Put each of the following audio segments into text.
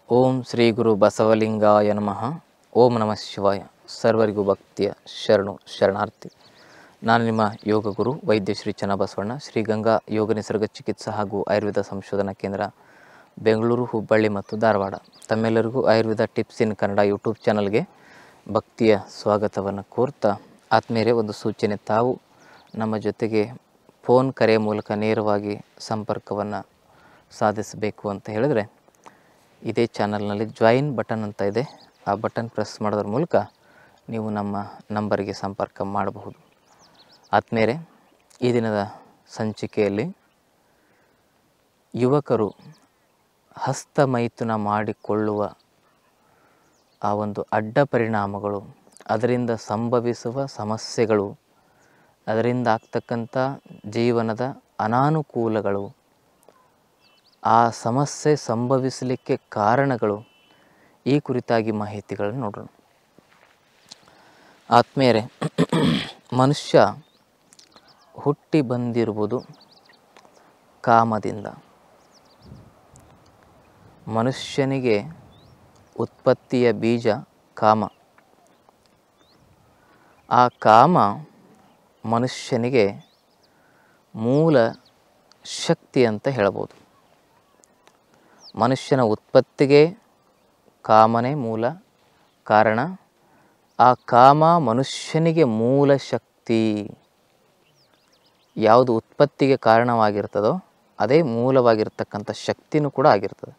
ಓಂ ಶ್ರೀ ಗುರು ಬಸವಲಿಂಗಾಯ ನಮಃ ಓಂ ನಮಃ ಶಿವಾಯ ಸರ್ವರಿಗೂ ಭಕ್ತಿಯ ಶರಣು ಶರಣಾರ್ಥಿ ನಾನು ನಿಮ್ಮ ಯೋಗ ಗುರು ವೈದ್ಯ ಶ್ರೀ ಚನ್ನಬಸವಣ್ಣ ಶ್ರೀ ಗಂಗಾ ಯೋಗ ನಿಸರ್ಗ ಚಿಕಿತ್ಸಾ ಹಾಗೂ ಆಯುರ್ವೇದ ಸಂಶೋಧನಾ ಕೇಂದ್ರ ಬೆಂಗಳೂರು ಹುಬ್ಬಳ್ಳಿ ಮತ್ತು ಧಾರವಾಡ ತಮ್ಮೆಲ್ಲರಿಗೂ Ayurveda tips in Kannada YouTube ಚಾನಲ್ಗೆ ಭಕ್ತಿಯ ಸ್ವಾಗತವನ್ನು ಕೋರ್ತಾ ಆತ್ಮೀಯರೇ ಒಂದು ಸೂಚನೆ ತಾವು ನಮ್ಮ ಜೊತೆಗೆ ಫೋನ್ ಕರೆ ಮೂಲಕ ನೇರವಾಗಿ ಸಂಪರ್ಕವನ್ನು ಸಾಧಿಸಬೇಕು ಅಂತ ಹೇಳಿದ್ರೆ ಇದೇ ಚಾನಲ್ನಲ್ಲಿ ಜಾಯಿನ್ ಬಟನ್ ಅಂತ ಇದೆ ಆ ಬಟನ್ ಪ್ರೆಸ್ ಮಾಡೋದ್ರ ಮೂಲಕ ನೀವು ನಮ್ಮ ನಂಬರಿಗೆ ಸಂಪರ್ಕ ಮಾಡಬಹುದು ಆತ್ಮೇರೆ ಈ ದಿನದ ಸಂಚಿಕೆಯಲ್ಲಿ ಯುವಕರು ಹಸ್ತಮೈಥುನ ಮಾಡಿಕೊಳ್ಳುವ ಆ ಒಂದು ಅಡ್ಡ ಪರಿಣಾಮಗಳು ಅದರಿಂದ ಸಂಭವಿಸುವ ಸಮಸ್ಯೆಗಳು ಅದರಿಂದ ಆಗ್ತಕ್ಕಂಥ ಜೀವನದ ಅನಾನುಕೂಲಗಳು ಆ ಸಮಸ್ಯೆ ಸಂಭವಿಸಲಿಕ್ಕೆ ಕಾರಣಗಳು ಈ ಕುರಿತಾಗಿ ಮಾಹಿತಿಗಳನ್ನು ನೋಡೋಣ ಆತ್ಮೀಯರೇ ಮನುಷ್ಯ ಹುಟ್ಟಿ ಬಂದಿರುವುದು ಕಾಮದಿಂದ ಮನುಷ್ಯನಿಗೆ ಉತ್ಪತ್ತಿಯ ಬೀಜ ಕಾಮ ಆ ಕಾಮ ಮನುಷ್ಯನಿಗೆ ಮೂಲ ಶಕ್ತಿ ಅಂತ ಹೇಳ್ಬೋದು ಮನುಷ್ಯನ ಉತ್ಪತ್ತಿಗೆ ಕಾಮನೇ ಮೂಲ ಕಾರಣ ಆ ಕಾಮ ಮನುಷ್ಯನಿಗೆ ಮೂಲ ಶಕ್ತಿ ಯಾವುದು ಉತ್ಪತ್ತಿಗೆ ಕಾರಣವಾಗಿರ್ತದೋ ಅದೇ ಮೂಲವಾಗಿರ್ತಕ್ಕಂಥ ಶಕ್ತಿನೂ ಕೂಡ ಆಗಿರ್ತದೆ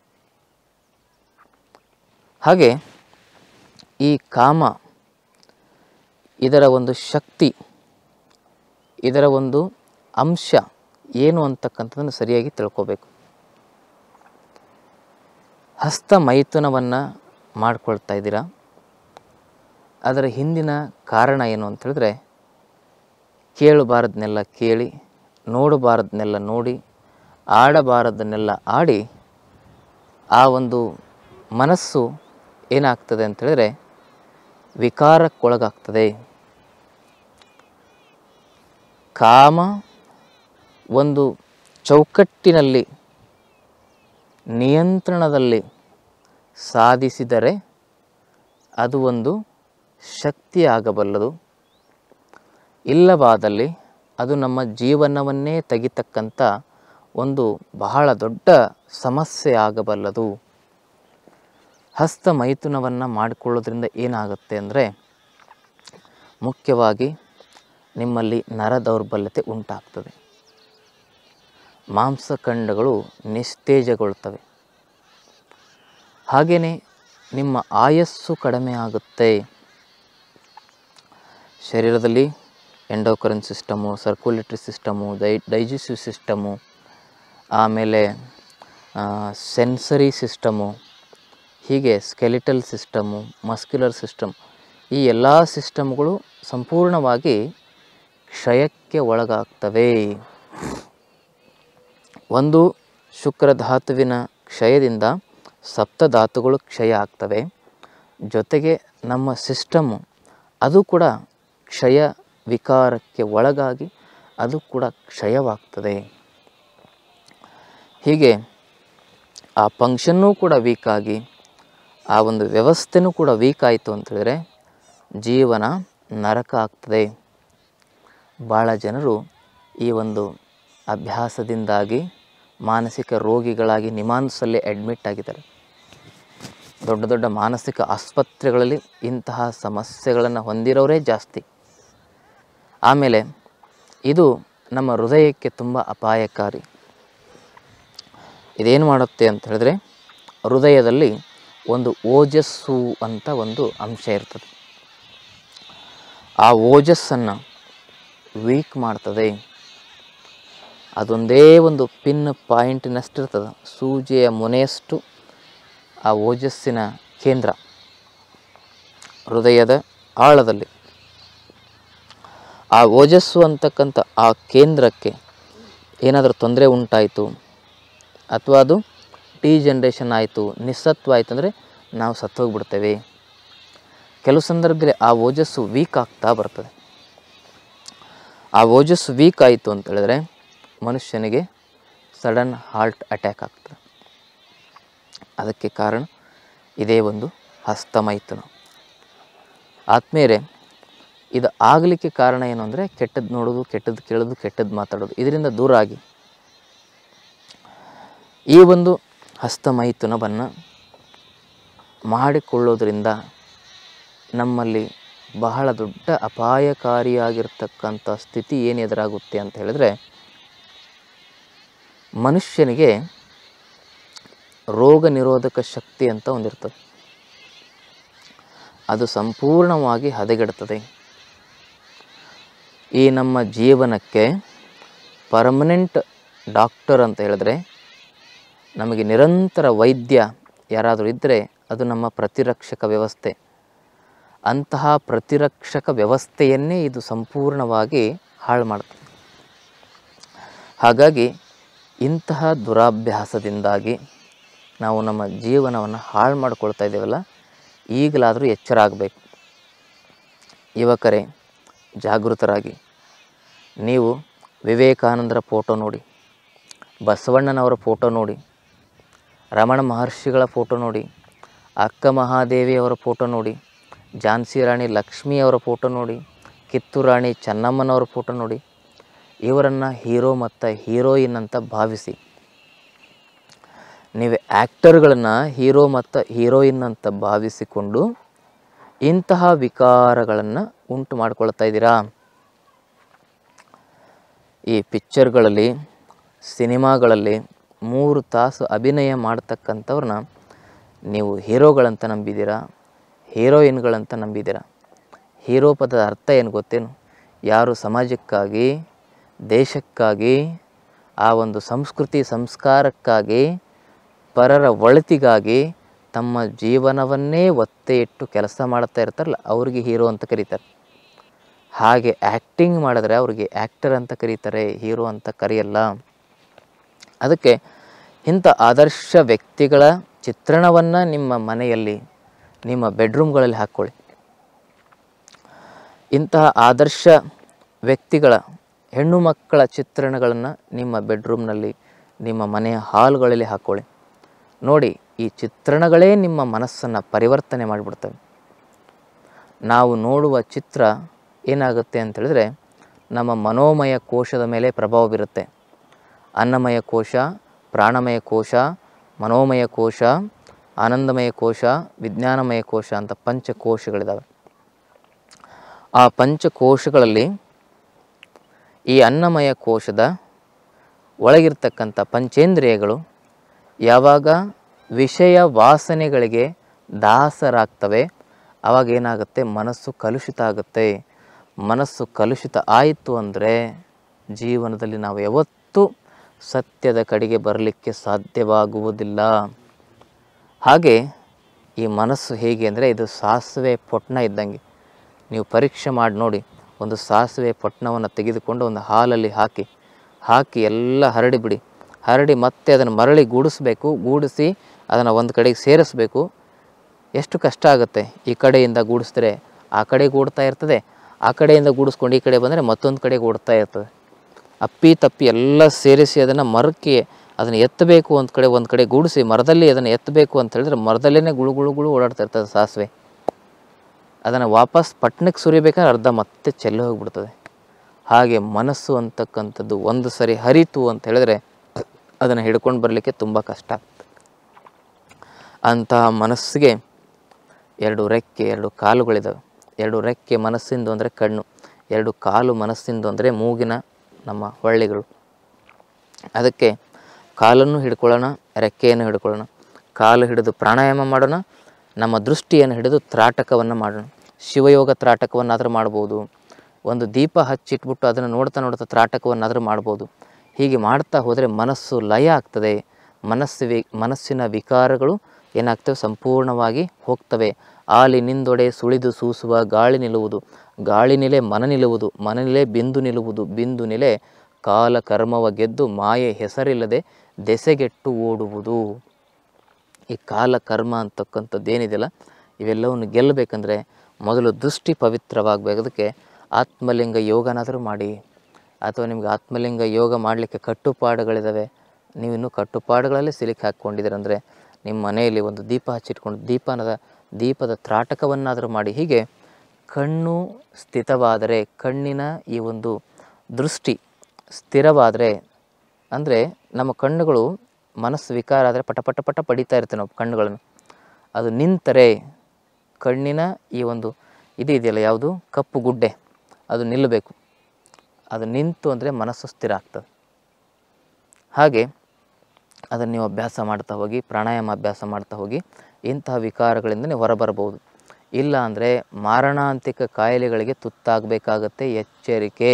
ಹಾಗೆ ಈ ಕಾಮ ಇದರ ಒಂದು ಶಕ್ತಿ ಇದರ ಒಂದು ಅಂಶ ಏನು ಅಂತಕ್ಕಂಥದ್ದನ್ನು ಸರಿಯಾಗಿ ತಿಳ್ಕೋಬೇಕು ಹಸ್ತ ಮೈಥುನವನ್ನು ಮಾಡ್ಕೊಳ್ತಾ ಇದ್ದೀರಾ ಅದರ ಹಿಂದಿನ ಕಾರಣ ಏನು ಅಂತ ಹೇಳಿದ್ರೆ ಕೇಳಬಾರದನ್ನೆಲ್ಲ ಕೇಳಿ ನೋಡಬಾರದನ್ನೆಲ್ಲ ನೋಡಿ ಆಡಬಾರದನ್ನೆಲ್ಲ ಆಡಿ ಆ ಒಂದು ಮನಸ್ಸು ಏನಾಗ್ತದೆ ಅಂತ ಹೇಳಿದ್ರೆ ವಿಕಾರಕ್ಕೊಳಗಾಗ್ತದೆ ಕಾಮ ಒಂದು ಚೌಕಟ್ಟಿನಲ್ಲಿ ನಿಯಂತ್ರಣದಲ್ಲಿ ಸಾಧಿಸಿದರೆ ಅದು ಒಂದು ಶಕ್ತಿ ಆಗಬಲ್ಲದು ಇಲ್ಲವಾದಲ್ಲಿ ಅದು ನಮ್ಮ ಜೀವನವನ್ನೇ ತೆಗಿತಕ್ಕಂಥ ಒಂದು ಬಹಳ ದೊಡ್ಡ ಸಮಸ್ಯೆ ಆಗಬಲ್ಲದು ಹಸ್ತ ಮೈಥುನವನ್ನು ಮಾಡಿಕೊಳ್ಳೋದ್ರಿಂದ ಏನಾಗುತ್ತೆ ಅಂದರೆ ಮುಖ್ಯವಾಗಿ ನಿಮ್ಮಲ್ಲಿ ನರ ದೌರ್ಬಲ್ಯತೆ ಉಂಟಾಗ್ತದೆ ಮಾಂಸಖಂಡಗಳು ನಿಸ್ತೇಜಗೊಳ್ತವೆ ಹಾಗೆಯೇ ನಿಮ್ಮ ಆಯಸ್ಸು ಕಡಿಮೆ ಆಗುತ್ತೆ ಶರೀರದಲ್ಲಿ ಎಂಡೋಕ್ರೈನ್ ಸಿಸ್ಟಮು ಸರ್ಕ್ಯುಲೇಟರಿ ಸಿಸ್ಟಮು ಡೈ ಡೈಜೆಸ್ಟಿವ್ ಸಿಸ್ಟಮು ಆಮೇಲೆ ಸೆನ್ಸರಿ ಸಿಸ್ಟಮು ಹೀಗೆ ಸ್ಕೆಲಿಟಲ್ ಸಿಸ್ಟಮು ಮಸ್ಕ್ಯುಲರ್ ಸಿಸ್ಟಮ್ ಈ ಎಲ್ಲ ಸಿಸ್ಟಮ್ಗಳು ಸಂಪೂರ್ಣವಾಗಿ ಕ್ಷಯಕ್ಕೆ ಒಳಗಾಗ್ತವೆ ಒಂದು ಶುಕ್ರಧಾತುವಿನ ಕ್ಷಯದಿಂದ ಸಪ್ತಧಾತುಗಳು ಕ್ಷಯ ಆಗ್ತವೆ ಜೊತೆಗೆ ನಮ್ಮ ಸಿಸ್ಟಮು ಅದು ಕೂಡ ಕ್ಷಯ ವಿಕಾರಕ್ಕೆ ಒಳಗಾಗಿ ಅದು ಕೂಡ ಕ್ಷಯವಾಗ್ತದೆ ಹೀಗೆ ಆ ಫಂಕ್ಷನ್ನೂ ಕೂಡ ವೀಕಾಗಿ ಆ ಒಂದು ವ್ಯವಸ್ಥೆನೂ ಕೂಡ ವೀಕ್ ಆಯಿತು ಅಂತೇಳಿದರೆ ಜೀವನ ನರಕ ಆಗ್ತದೆ ಭಾಳ ಜನರು ಈ ಒಂದು ಅಭ್ಯಾಸದಿಂದಾಗಿ ಮಾನಸಿಕ ರೋಗಿಗಳಾಗಿ ನಿಮಾನ್ಸಲ್ಲಿ ಅಡ್ಮಿಟ್ ಆಗಿದ್ದಾರೆ ದೊಡ್ಡ ದೊಡ್ಡ ಮಾನಸಿಕ ಆಸ್ಪತ್ರೆಗಳಲ್ಲಿ ಇಂತಹ ಸಮಸ್ಯೆಗಳನ್ನು ಹೊಂದಿರೋರೇ ಜಾಸ್ತಿ ಆಮೇಲೆ ಇದು ನಮ್ಮ ಹೃದಯಕ್ಕೆ ತುಂಬ ಅಪಾಯಕಾರಿ ಇದೇನು ಮಾಡುತ್ತೆ ಅಂತ ಹೇಳಿದ್ರೆ ಹೃದಯದಲ್ಲಿ ಒಂದು ಓಜಸ್ಸು ಅಂತ ಒಂದು ಅಂಶ ಇರ್ತದೆ ಆ ಓಜಸ್ಸನ್ನು ವೀಕ್ ಮಾಡ್ತದೆ ಅದೊಂದೇ ಒಂದು ಪಿನ್ ಪಾಯಿಂಟಿನಷ್ಟಿರ್ತದೆ ಸೂಜಿಯ ಮೊನೆಯಷ್ಟು ಆ ಓಜಸ್ಸಿನ ಕೇಂದ್ರ ಹೃದಯದ ಆಳದಲ್ಲಿ ಆ ಓಜಸ್ಸು ಅಂತಕ್ಕಂಥ ಆ ಕೇಂದ್ರಕ್ಕೆ ಏನಾದರೂ ತೊಂದರೆ ಉಂಟಾಯಿತು ಅಥವಾ ಅದು ಟಿ ಜನ್ರೇಷನ್ ಆಯಿತು ನಿಸ್ಸತ್ವ ಆಯಿತು ಅಂದರೆ ನಾವು ಸತ್ತೋಗ್ಬಿಡ್ತೇವೆ ಕೆಲವು ಸಂದರ್ಭದಲ್ಲಿ ಆ ಓಜಸ್ಸು ವೀಕ್ ಆಗ್ತಾ ಬರ್ತದೆ ಆ ಓಜಸ್ಸು ವೀಕ್ ಆಯಿತು ಅಂತ ಹೇಳಿದ್ರೆ ಮನುಷ್ಯನಿಗೆ ಸಡನ್ ಹಾರ್ಟ್ ಅಟ್ಯಾಕ್ ಆಗ್ತದೆ ಅದಕ್ಕೆ ಕಾರಣ ಇದೇ ಒಂದು ಹಸ್ತಮೈಥುನ ಆತ್ಮೀಯರೇ ಇದು ಆಗಲಿಕ್ಕೆ ಕಾರಣ ಏನು ಅಂದರೆ ಕೆಟ್ಟದ್ದು ನೋಡೋದು ಕೆಟ್ಟದ್ದು ಕೇಳೋದು ಕೆಟ್ಟದ್ದು ಮಾತಾಡೋದು ಇದರಿಂದ ದೂರ ಆಗಿ ಈ ಒಂದು ಹಸ್ತಮೈಥುನವನ್ನು ಮಾಡಿಕೊಳ್ಳೋದ್ರಿಂದ ನಮ್ಮಲ್ಲಿ ಬಹಳ ದೊಡ್ಡ ಅಪಾಯಕಾರಿಯಾಗಿರ್ತಕ್ಕಂಥ ಸ್ಥಿತಿ ಏನು ಎದುರಾಗುತ್ತೆ ಅಂತ ಹೇಳಿದ್ರೆ ಮನುಷ್ಯನಿಗೆ ರೋಗ ನಿರೋಧಕ ಶಕ್ತಿ ಅಂತ ಒಂದಿರ್ತದೆ ಅದು ಸಂಪೂರ್ಣವಾಗಿ ಹದಗೆಡುತ್ತದೆ ಈ ನಮ್ಮ ಜೀವನಕ್ಕೆ ಪರ್ಮನೆಂಟ್ ಡಾಕ್ಟರ್ ಅಂತ ಹೇಳಿದ್ರೆ ನಮಗೆ ನಿರಂತರ ವೈದ್ಯ ಯಾರಾದರೂ ಇದ್ದರೆ ಅದು ನಮ್ಮ ಪ್ರತಿರಕ್ಷಕ ವ್ಯವಸ್ಥೆ ಅಂತಹ ಪ್ರತಿರಕ್ಷಕ ವ್ಯವಸ್ಥೆಯನ್ನೇ ಇದು ಸಂಪೂರ್ಣವಾಗಿ ಹಾಳು ಮಾಡುತ್ತೆ ಹಾಗಾಗಿ ಇಂತಹ ದುರಾಭ್ಯಾಸದಿಂದಾಗಿ ನಾವು ನಮ್ಮ ಜೀವನವನ್ನು ಹಾಳು ಮಾಡ್ಕೊಳ್ತಾ ಇದ್ದೇವಲ್ಲ ಈಗಲಾದರೂ ಎಚ್ಚರ ಆಗಬೇಕು ಯುವಕರೇ ಜಾಗೃತರಾಗಿ ನೀವು ವಿವೇಕಾನಂದರ ಫೋಟೋ ನೋಡಿ ಬಸವಣ್ಣನವರ ಫೋಟೋ ನೋಡಿ ರಮಣ ಮಹರ್ಷಿಗಳ ಫೋಟೋ ನೋಡಿ ಅಕ್ಕ ಮಹಾದೇವಿಯವರ ಫೋಟೋ ನೋಡಿ ಝಾನ್ಸಿ ರಾಣಿ ಲಕ್ಷ್ಮಿಯವರ ಫೋಟೋ ನೋಡಿ ಕಿತ್ತೂರು ರಾಣಿ ಚೆನ್ನಮ್ಮನವರ ಫೋಟೋ ನೋಡಿ ಇವರನ್ನು ಹೀರೋ ಮತ್ತು ಹೀರೋಯಿನ್ ಅಂತ ಭಾವಿಸಿ ನೀವು ಆ್ಯಕ್ಟರ್ಗಳನ್ನು ಹೀರೋ ಮತ್ತು ಹೀರೋಯಿನ್ ಅಂತ ಭಾವಿಸಿಕೊಂಡು ಇಂತಹ ವಿಕಾರಗಳನ್ನು ಉಂಟು ಮಾಡ್ಕೊಳ್ತಾ ಇದ್ದೀರಾ ಈ ಪಿಕ್ಚರ್ಗಳಲ್ಲಿ ಸಿನಿಮಾಗಳಲ್ಲಿ ಮೂರು ತಾಸು ಅಭಿನಯ ಮಾಡ್ತಕ್ಕಂಥವ್ರನ್ನ ನೀವು ಹೀರೋಗಳಂತ ನಂಬಿದ್ದೀರಾ ಹೀರೋಯಿನ್ಗಳಂತ ನಂಬಿದ್ದೀರಾ ಹೀರೋ ಪದದ ಅರ್ಥ ಏನು ಗೊತ್ತೇನು ಯಾರು ಸಮಾಜಕ್ಕಾಗಿ ದೇಶಕ್ಕಾಗಿ ಆ ಒಂದು ಸಂಸ್ಕೃತಿ ಸಂಸ್ಕಾರಕ್ಕಾಗಿ ಪರರ ಒಳಿತಿಗಾಗಿ ತಮ್ಮ ಜೀವನವನ್ನೇ ಒತ್ತೆ ಇಟ್ಟು ಕೆಲಸ ಮಾಡ್ತಾ ಇರ್ತಾರಲ್ಲ ಅವ್ರಿಗೆ ಹೀರೋ ಅಂತ ಕರೀತಾರೆ ಹಾಗೆ ಆ್ಯಕ್ಟಿಂಗ್ ಮಾಡಿದ್ರೆ ಅವ್ರಿಗೆ ಆ್ಯಕ್ಟರ್ ಅಂತ ಕರೀತಾರೆ ಹೀರೋ ಅಂತ ಕರೆಯಲ್ಲ ಅದಕ್ಕೆ ಇಂಥ ಆದರ್ಶ ವ್ಯಕ್ತಿಗಳ ಚಿತ್ರಣವನ್ನು ನಿಮ್ಮ ಮನೆಯಲ್ಲಿ ನಿಮ್ಮ ಬೆಡ್ರೂಮ್ಗಳಲ್ಲಿ ಹಾಕ್ಕೊಳ್ಳಿ ಇಂತಹ ಆದರ್ಶ ವ್ಯಕ್ತಿಗಳ ಹೆಣ್ಣು ಮಕ್ಕಳ ಚಿತ್ರಣಗಳನ್ನು ನಿಮ್ಮ ಬೆಡ್ರೂಮ್ನಲ್ಲಿ ನಿಮ್ಮ ಮನೆಯ ಹಾಲ್ಗಳಲ್ಲಿ ಹಾಕ್ಕೊಳ್ಳಿ ನೋಡಿ ಈ ಚಿತ್ರಣಗಳೇ ನಿಮ್ಮ ಮನಸ್ಸನ್ನು ಪರಿವರ್ತನೆ ಮಾಡಿಬಿಡ್ತವೆ ನಾವು ನೋಡುವ ಚಿತ್ರ ಏನಾಗುತ್ತೆ ಅಂತ ಹೇಳಿದ್ರೆ ನಮ್ಮ ಮನೋಮಯ ಕೋಶದ ಮೇಲೆ ಪ್ರಭಾವ ಬೀರುತ್ತೆ ಅನ್ನಮಯ ಕೋಶ ಪ್ರಾಣಮಯ ಕೋಶ ಮನೋಮಯ ಕೋಶ ಆನಂದಮಯ ಕೋಶ ವಿಜ್ಞಾನಮಯ ಕೋಶ ಅಂತ ಪಂಚಕೋಶಗಳಿದ್ದಾವೆ ಆ ಪಂಚಕೋಶಗಳಲ್ಲಿ ಈ ಅನ್ನಮಯ ಕೋಶದ ಒಳಗಿರ್ತಕ್ಕಂಥ ಪಂಚೇಂದ್ರಿಯಗಳು ಯಾವಾಗ ವಿಷಯ ವಾಸನೆಗಳಿಗೆ ದಾಸರಾಗ್ತವೆ ಆವಾಗ ಏನಾಗುತ್ತೆ ಮನಸ್ಸು ಕಲುಷಿತ ಆಗುತ್ತೆ ಮನಸ್ಸು ಕಲುಷಿತ ಆಯಿತು ಅಂದರೆ ಜೀವನದಲ್ಲಿ ನಾವು ಯಾವತ್ತೂ ಸತ್ಯದ ಕಡೆಗೆ ಬರಲಿಕ್ಕೆ ಸಾಧ್ಯವಾಗುವುದಿಲ್ಲ ಹಾಗೆ ಈ ಮನಸ್ಸು ಹೇಗೆ ಅಂದರೆ ಇದು ಸಾಸಿವೆ ಪೊಟ್ಣ ಇದ್ದಂಗೆ ನೀವು ಪರೀಕ್ಷೆ ಮಾಡಿ ನೋಡಿ ಒಂದು ಸಾಸಿವೆ ಪೊಟ್ಣವನ್ನು ತೆಗೆದುಕೊಂಡು ಒಂದು ಹಾಲಲ್ಲಿ ಹಾಕಿ ಹಾಕಿ ಎಲ್ಲ ಹರಡಿ ಬಿಡಿ ಹರಡಿ ಮತ್ತೆ ಅದನ್ನು ಮರಳಿ ಗೂಡಿಸ್ಬೇಕು ಗೂಡಿಸಿ ಅದನ್ನು ಒಂದು ಕಡೆಗೆ ಸೇರಿಸ್ಬೇಕು ಎಷ್ಟು ಕಷ್ಟ ಆಗುತ್ತೆ ಈ ಕಡೆಯಿಂದ ಗೂಡಿಸಿದ್ರೆ ಆ ಕಡೆ ಗೂಡ್ತಾ ಇರ್ತದೆ ಆ ಕಡೆಯಿಂದ ಗೂಡಿಸ್ಕೊಂಡು ಈ ಕಡೆ ಬಂದರೆ ಮತ್ತೊಂದು ಕಡೆ ಗೂಡ್ತಾ ಇರ್ತದೆ ಅಪ್ಪಿ ತಪ್ಪಿ ಎಲ್ಲ ಸೇರಿಸಿ ಅದನ್ನು ಮರಕ್ಕೆ ಅದನ್ನು ಎತ್ತಬೇಕು ಒಂದು ಕಡೆ ಒಂದು ಕಡೆ ಗೂಡಿಸಿ ಮರದಲ್ಲಿ ಅದನ್ನು ಎತ್ತಬೇಕು ಅಂತ ಹೇಳಿದ್ರೆ ಮರದಲ್ಲೇ ಗುಳು ಗುಳು ಗುಳು ಓಡಾಡ್ತಾ ಇರ್ತದೆ ಸಾಸಿವೆ ಅದನ್ನು ವಾಪಸ್ ಪಟ್ಟಣಕ್ಕೆ ಸುರಿಬೇಕಾದ್ರೆ ಅರ್ಧ ಮತ್ತೆ ಚೆಲ್ಲಿ ಹೋಗಿಬಿಡ್ತದೆ ಹಾಗೆ ಮನಸ್ಸು ಅಂತಕ್ಕಂಥದ್ದು ಒಂದು ಸರಿ ಹರಿತು ಅಂತ ಹೇಳಿದ್ರೆ ಅದನ್ನು ಹಿಡ್ಕೊಂಡು ಬರಲಿಕ್ಕೆ ತುಂಬ ಕಷ್ಟ ಆಗ್ತದೆ ಅಂತಹ ಮನಸ್ಸಿಗೆ ಎರಡು ರೆಕ್ಕೆ ಎರಡು ಕಾಲುಗಳಿದ್ದಾವೆ ಎರಡು ರೆಕ್ಕೆ ಮನಸ್ಸಿಂದು ಅಂದರೆ ಕಣ್ಣು ಎರಡು ಕಾಲು ಮನಸ್ಸಿಂದು ಅಂದರೆ ಮೂಗಿನ ನಮ್ಮ ಹೊಳ್ಳಿಗಳು ಅದಕ್ಕೆ ಕಾಲನ್ನು ಹಿಡ್ಕೊಳ್ಳೋಣ ರೆಕ್ಕೆಯನ್ನು ಹಿಡ್ಕೊಳ್ಳೋಣ ಕಾಲು ಹಿಡಿದು ಪ್ರಾಣಾಯಾಮ ಮಾಡೋಣ ನಮ್ಮ ದೃಷ್ಟಿಯನ್ನು ಹಿಡಿದು ತ್ರಾಟಕವನ್ನು ಮಾಡೋಣ ಶಿವಯೋಗ ತ್ರಾಟಕವನ್ನಾದರೂ ಮಾಡ್ಬೋದು ಒಂದು ದೀಪ ಹಚ್ಚಿಟ್ಬಿಟ್ಟು ಅದನ್ನು ನೋಡ್ತಾ ನೋಡ್ತಾ ತ್ರಾಟಕವನ್ನಾದರೂ ಮಾಡ್ಬೋದು ಹೀಗೆ ಮಾಡ್ತಾ ಹೋದರೆ ಮನಸ್ಸು ಲಯ ಆಗ್ತದೆ ಮನಸ್ಸು ವಿ ಮನಸ್ಸಿನ ವಿಕಾರಗಳು ಏನಾಗ್ತವೆ ಸಂಪೂರ್ಣವಾಗಿ ಹೋಗ್ತವೆ ಆಲಿ ನಿಂದೊಡೆ ಸುಳಿದು ಸೂಸುವ ಗಾಳಿ ನಿಲ್ಲುವುದು ಗಾಳಿ ನೆಲೆ ಮನ ನಿಲ್ಲುವುದು ಮನ ನೆಲೆ ಬಿಂದು ನಿಲ್ಲುವುದು ಬಿಂದು ನೆಲೆ ಕಾಲ ಕರ್ಮವ ಗೆದ್ದು ಮಾಯೆ ಹೆಸರಿಲ್ಲದೆ ದೆಸೆಗೆಟ್ಟು ಓಡುವುದು ಈ ಕಾಲ ಕರ್ಮ ಅಂತಕ್ಕಂಥದ್ದು ಏನಿದೆಯಲ್ಲ ಇವೆಲ್ಲವನ್ನು ಗೆಲ್ಲಬೇಕಂದ್ರೆ ಮೊದಲು ದೃಷ್ಟಿ ಪವಿತ್ರವಾಗಬೇಕದಕ್ಕೆ ಆತ್ಮಲಿಂಗ ಯೋಗನಾದರೂ ಮಾಡಿ ಅಥವಾ ನಿಮ್ಗೆ ಆತ್ಮಲಿಂಗ ಯೋಗ ಮಾಡಲಿಕ್ಕೆ ಕಟ್ಟುಪಾಡುಗಳಿದ್ದಾವೆ ನೀವು ಇನ್ನೂ ಕಟ್ಟುಪಾಡುಗಳಲ್ಲಿ ಸಿಲುಕಿ ಹಾಕ್ಕೊಂಡಿದ್ದೀರಂದರೆ ನಿಮ್ಮ ಮನೆಯಲ್ಲಿ ಒಂದು ದೀಪ ಹಚ್ಚಿಟ್ಕೊಂಡು ದೀಪನದ ದೀಪದ ತ್ರಾಟಕವನ್ನಾದರೂ ಮಾಡಿ ಹೀಗೆ ಕಣ್ಣು ಸ್ಥಿತವಾದರೆ ಕಣ್ಣಿನ ಈ ಒಂದು ದೃಷ್ಟಿ ಸ್ಥಿರವಾದರೆ ಅಂದರೆ ನಮ್ಮ ಕಣ್ಣುಗಳು ಮನಸ್ಸು ವಿಕಾರ ಆದರೆ ಪಟ ಪಟ ಪಟ ಪಡಿತಾ ಇರ್ತೇವೆ ನಾವು ಕಣ್ಣುಗಳನ್ನು ಅದು ನಿಂತರೆ ಕಣ್ಣಿನ ಈ ಒಂದು ಇದು ಇದೆಯಲ್ಲ ಯಾವುದು ಕಪ್ಪು ಗುಡ್ಡೆ ಅದು ನಿಲ್ಲಬೇಕು ಅದು ನಿಂತು ಅಂದರೆ ಮನಸ್ಸು ಸ್ಥಿರ ಆಗ್ತದೆ ಹಾಗೆ ಅದನ್ನು ನೀವು ಅಭ್ಯಾಸ ಮಾಡ್ತಾ ಹೋಗಿ ಪ್ರಾಣಾಯಾಮ ಅಭ್ಯಾಸ ಮಾಡ್ತಾ ಹೋಗಿ ಇಂತಹ ವಿಕಾರಗಳಿಂದ ನೀವು ಹೊರಬರಬಹುದು ಇಲ್ಲ ಅಂದರೆ ಮಾರಣಾಂತಿಕ ಕಾಯಿಲೆಗಳಿಗೆ ತುತ್ತಾಗಬೇಕಾಗತ್ತೆ ಎಚ್ಚರಿಕೆ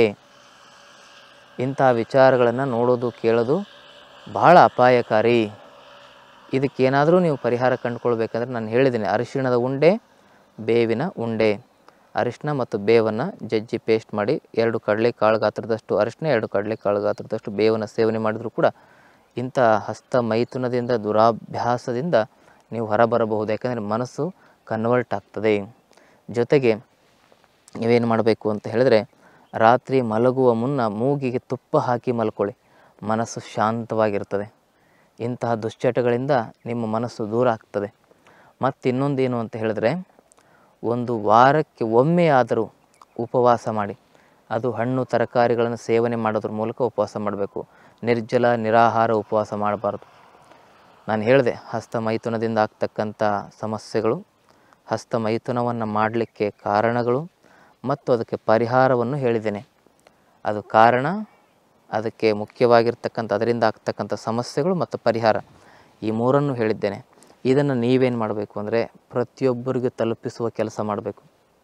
ಇಂತಹ ವಿಚಾರಗಳನ್ನು ನೋಡೋದು ಕೇಳೋದು ಬಹಳ ಅಪಾಯಕಾರಿ ಇದಕ್ಕೇನಾದರೂ ನೀವು ಪರಿಹಾರ ಕಂಡುಕೊಳ್ಬೇಕಂದ್ರೆ ನಾನು ಹೇಳಿದ್ದೀನಿ ಅರಿಶಿಣದ ಉಂಡೆ ಬೇವಿನ ಉಂಡೆ ಅರಿಶಿಣ ಮತ್ತು ಬೇವನ್ನು ಜಜ್ಜಿ ಪೇಸ್ಟ್ ಮಾಡಿ ಎರಡು ಕಡಲೆ ಕಾಳು ಗಾತ್ರದಷ್ಟು ಅರಿಶಿಣ ಎರಡು ಕಡಲೆ ಕಾಳು ಗಾತ್ರದಷ್ಟು ಬೇವನ್ನು ಸೇವನೆ ಮಾಡಿದರೂ ಕೂಡ ಇಂಥ ಹಸ್ತ ಮೈಥುನದಿಂದ ದುರಾಭ್ಯಾಸದಿಂದ ನೀವು ಹೊರಬರಬಹುದು ಯಾಕಂದರೆ ಮನಸ್ಸು ಕನ್ವರ್ಟ್ ಆಗ್ತದೆ ಜೊತೆಗೆ ನೀವೇನು ಮಾಡಬೇಕು ಅಂತ ಹೇಳಿದ್ರೆ ರಾತ್ರಿ ಮಲಗುವ ಮುನ್ನ ಮೂಗಿಗೆ ತುಪ್ಪ ಹಾಕಿ ಮಲ್ಕೊಳ್ಳಿ ಮನಸ್ಸು ಶಾಂತವಾಗಿರ್ತದೆ ಇಂತಹ ದುಶ್ಚಟಗಳಿಂದ ನಿಮ್ಮ ಮನಸ್ಸು ದೂರ ಆಗ್ತದೆ ಮತ್ತು ಇನ್ನೊಂದೇನು ಅಂತ ಹೇಳಿದ್ರೆ ಒಂದು ವಾರಕ್ಕೆ ಒಮ್ಮೆ ಆದರೂ ಉಪವಾಸ ಮಾಡಿ ಅದು ಹಣ್ಣು ತರಕಾರಿಗಳನ್ನು ಸೇವನೆ ಮಾಡೋದ್ರ ಮೂಲಕ ಉಪವಾಸ ಮಾಡಬೇಕು ನಿರ್ಜಲ ನಿರಾಹಾರ ಉಪವಾಸ ಮಾಡಬಾರ್ದು ನಾನು ಹೇಳಿದೆ ಹಸ್ತ ಮೈಥುನದಿಂದ ಆಗ್ತಕ್ಕಂಥ ಸಮಸ್ಯೆಗಳು ಹಸ್ತ ಮೈಥುನವನ್ನು ಮಾಡಲಿಕ್ಕೆ ಕಾರಣಗಳು ಮತ್ತು ಅದಕ್ಕೆ ಪರಿಹಾರವನ್ನು ಹೇಳಿದ್ದೇನೆ ಅದು ಕಾರಣ ಅದಕ್ಕೆ ಮುಖ್ಯವಾಗಿರ್ತಕ್ಕಂಥ ಅದರಿಂದ ಆಗ್ತಕ್ಕಂಥ ಸಮಸ್ಯೆಗಳು ಮತ್ತು ಪರಿಹಾರ ಈ ಮೂರನ್ನು ಹೇಳಿದ್ದೇನೆ ಇದನ್ನು ನೀವೇನು ಮಾಡಬೇಕು ಅಂದರೆ ಪ್ರತಿಯೊಬ್ಬರಿಗೂ ತಲುಪಿಸುವ ಕೆಲಸ ಮಾಡಬೇಕು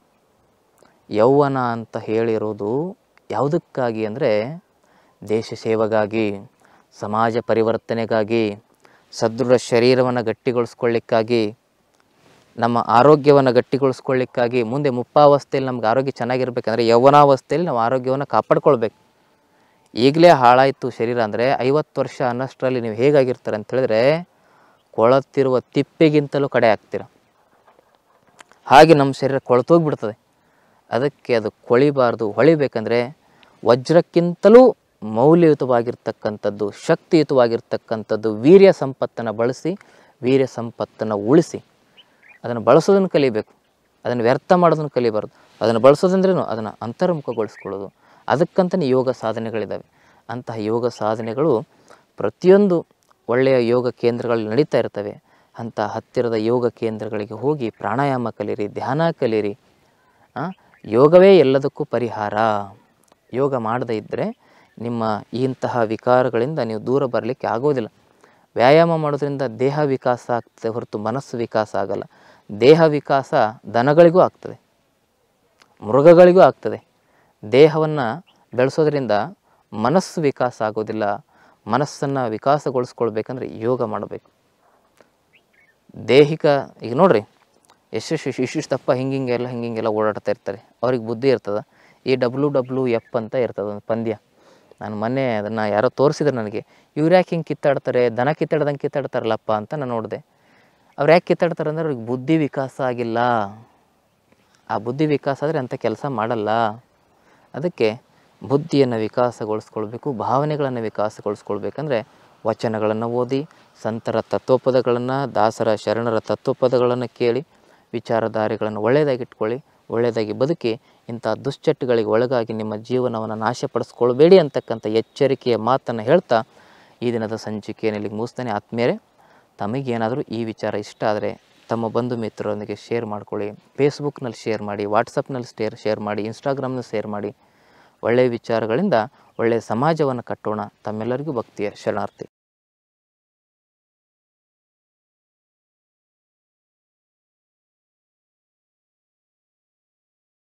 ಯೌವನ ಅಂತ ಹೇಳಿರೋದು ಯಾವುದಕ್ಕಾಗಿ ಅಂದರೆ ದೇಶ ಸೇವೆಗಾಗಿ ಸಮಾಜ ಪರಿವರ್ತನೆಗಾಗಿ ಸದೃಢ ಶರೀರವನ್ನು ಗಟ್ಟಿಗೊಳಿಸ್ಕೊಳ್ಳಿಕ್ಕಾಗಿ ನಮ್ಮ ಆರೋಗ್ಯವನ್ನು ಗಟ್ಟಿಗೊಳಿಸ್ಕೊಳ್ಳಿಕ್ಕಾಗಿ ಮುಂದೆ ಮುಪ್ಪಾವಸ್ಥೆಯಲ್ಲಿ ನಮ್ಗೆ ಆರೋಗ್ಯ ಚೆನ್ನಾಗಿರ್ಬೇಕಂದ್ರೆ ಯೌವನಾವಸ್ಥೆಯಲ್ಲಿ ನಾವು ಆರೋಗ್ಯವನ್ನು ಕಾಪಾಡ್ಕೊಳ್ಬೇಕು ಈಗಲೇ ಹಾಳಾಯಿತು ಶರೀರ ಅಂದರೆ ಐವತ್ತು ವರ್ಷ ಅನ್ನಷ್ಟರಲ್ಲಿ ನೀವು ಹೇಗಾಗಿರ್ತಾರೆ ಅಂತ ಹೇಳಿದ್ರೆ ಕೊಳತಿರುವ ತಿಪ್ಪೆಗಿಂತಲೂ ಕಡೆ ಆಗ್ತೀರ ಹಾಗೆ ನಮ್ಮ ಶರೀರ ಕೊಳತೋಗ್ಬಿಡ್ತದೆ ಅದಕ್ಕೆ ಅದು ಕೊಳಿಬಾರ್ದು ಹೊಳಿಬೇಕಂದ್ರೆ ವಜ್ರಕ್ಕಿಂತಲೂ ಮೌಲ್ಯಯುತವಾಗಿರ್ತಕ್ಕಂಥದ್ದು ಶಕ್ತಿಯುತವಾಗಿರ್ತಕ್ಕಂಥದ್ದು ವೀರ್ಯ ಸಂಪತ್ತನ್ನು ಬಳಸಿ ವೀರ್ಯ ಸಂಪತ್ತನ್ನು ಉಳಿಸಿ ಅದನ್ನು ಬಳಸೋದನ್ನು ಕಲಿಬೇಕು ಅದನ್ನು ವ್ಯರ್ಥ ಮಾಡೋದನ್ನು ಕಲಿಬಾರ್ದು ಅದನ್ನು ಬಳಸೋದಂದ್ರೇನು ಅದನ್ನು ಅಂತರ್ಮುಖಗೊಳಿಸ್ಕೊಳ್ಳೋದು ಅದಕ್ಕಂತಲೇ ಯೋಗ ಸಾಧನೆಗಳಿದ್ದಾವೆ ಅಂತಹ ಯೋಗ ಸಾಧನೆಗಳು ಪ್ರತಿಯೊಂದು ಒಳ್ಳೆಯ ಯೋಗ ಕೇಂದ್ರಗಳಲ್ಲಿ ನಡೀತಾ ಇರ್ತವೆ ಅಂಥ ಹತ್ತಿರದ ಯೋಗ ಕೇಂದ್ರಗಳಿಗೆ ಹೋಗಿ ಪ್ರಾಣಾಯಾಮ ಕಲೀರಿ ಧ್ಯಾನ ಕಲೀರಿ ಆ, ಯೋಗವೇ ಎಲ್ಲದಕ್ಕೂ ಪರಿಹಾರ ಯೋಗ ಮಾಡದೇ ಇದ್ದರೆ ನಿಮ್ಮ ಇಂತಹ ವಿಕಾರಗಳಿಂದ ನೀವು ದೂರ ಬರಲಿಕ್ಕೆ ಆಗೋದಿಲ್ಲ ವ್ಯಾಯಾಮ ಮಾಡೋದ್ರಿಂದ ದೇಹ ವಿಕಾಸ ಆಗ್ತದೆ ಹೊರತು ಮನಸ್ಸು ವಿಕಾಸ ಆಗಲ್ಲ ದೇಹ ವಿಕಾಸ ದನಗಳಿಗೂ ಆಗ್ತದೆ ಮೃಗಗಳಿಗೂ ಆಗ್ತದೆ ದೇಹವನ್ನು ಬೆಳೆಸೋದ್ರಿಂದ ಮನಸ್ಸು ವಿಕಾಸ ಆಗೋದಿಲ್ಲ ಮನಸ್ಸನ್ನು ವಿಕಾಸಗೊಳಿಸ್ಕೊಳ್ಬೇಕಂದ್ರೆ ಯೋಗ ಮಾಡಬೇಕು ದೈಹಿಕ ಈಗ ನೋಡ್ರಿ ಎಷ್ಟೆಷ್ಟು ಇಷ್ಟಿಷ್ಟು ದಪ್ಪ ಹಿಂಗೆ ಹಿಂಗೆಲ್ಲ ಹಿಂಗೆ ಹಿಂಗೆಲ್ಲ ಓಡಾಡ್ತಾ ಇರ್ತಾರೆ ಅವ್ರಿಗೆ ಬುದ್ಧಿ ಇರ್ತದೆ ಈ ಡಬ್ಲ್ಯೂ ಡಬ್ಲ್ಯೂ ಎಫ್ ಅಂತ ಇರ್ತದೆ ಒಂದು ಪಂದ್ಯ ನಾನು ಮೊನ್ನೆ ಅದನ್ನು ಯಾರೋ ತೋರಿಸಿದ್ರು ನನಗೆ ಇವ್ರು ಯಾಕೆ ಹಿಂಗೆ ಕಿತ್ತಾಡ್ತಾರೆ ದನ ಕಿತ್ತಾಡ್ದಂಗೆ ಕಿತ್ತಾಡ್ತಾರಲ್ಲಪ್ಪ ಅಂತ ನಾನು ನೋಡಿದೆ ಅವ್ರು ಯಾಕೆ ಕಿತ್ತಾಡ್ತಾರೆ ಅಂದ್ರೆ ಅವ್ರಿಗೆ ಬುದ್ಧಿ ವಿಕಾಸ ಆಗಿಲ್ಲ ಆ ಬುದ್ಧಿ ವಿಕಾಸ ಆದರೆ ಅಂಥ ಕೆಲಸ ಮಾಡಲ್ಲ ಅದಕ್ಕೆ ಬುದ್ಧಿಯನ್ನು ವಿಕಾಸಗೊಳಿಸ್ಕೊಳ್ಬೇಕು ಭಾವನೆಗಳನ್ನು ವಿಕಾಸಗೊಳಿಸ್ಕೊಳ್ಬೇಕಂದ್ರೆ ವಚನಗಳನ್ನು ಓದಿ ಸಂತರ ತತ್ವಪದಗಳನ್ನು ದಾಸರ ಶರಣರ ತತ್ವಪದಗಳನ್ನು ಕೇಳಿ ವಿಚಾರಧಾರೆಗಳನ್ನು ಒಳ್ಳೆಯದಾಗಿಟ್ಕೊಳ್ಳಿ ಒಳ್ಳೆಯದಾಗಿ ಬದುಕಿ ಇಂಥ ದುಶ್ಚಟಗಳಿಗೆ ಒಳಗಾಗಿ ನಿಮ್ಮ ಜೀವನವನ್ನು ನಾಶಪಡಿಸ್ಕೊಳ್ಬೇಡಿ ಅಂತಕ್ಕಂಥ ಎಚ್ಚರಿಕೆಯ ಮಾತನ್ನು ಹೇಳ್ತಾ ಈ ದಿನದ ಸಂಚಿಕೆಯನ್ನು ಇಲ್ಲಿಗೆ ಮುಗಿಸ್ತಾನೆ ಆತ್ಮೀಯರೇ ತಮಗೇನಾದರೂ ಈ ವಿಚಾರ ಇಷ್ಟ ಆದರೆ ತಮ್ಮ ಬಂಧು ಮಿತ್ರರೊಂದಿಗೆ ಶೇರ್ ಮಾಡ್ಕೊಳ್ಳಿ ಫೇಸ್ಬುಕ್ನಲ್ಲಿ ಶೇರ್ ಮಾಡಿ ವಾಟ್ಸಪ್ನಲ್ಲಿ ಶೇರ್ ಶೇರ್ ಮಾಡಿ ಇನ್ಸ್ಟಾಗ್ರಾಮ್ನಲ್ಲಿ ಶೇರ್ ಮಾಡಿ ಒಳ್ಳೆಯ ವಿಚಾರಗಳಿಂದ ಒಳ್ಳೆಯ ಸಮಾಜವನ್ನು ಕಟ್ಟೋಣ ತಮ್ಮೆಲ್ಲರಿಗೂ ಭಕ್ತಿಯ ಶರಣಾರ್ಥಿ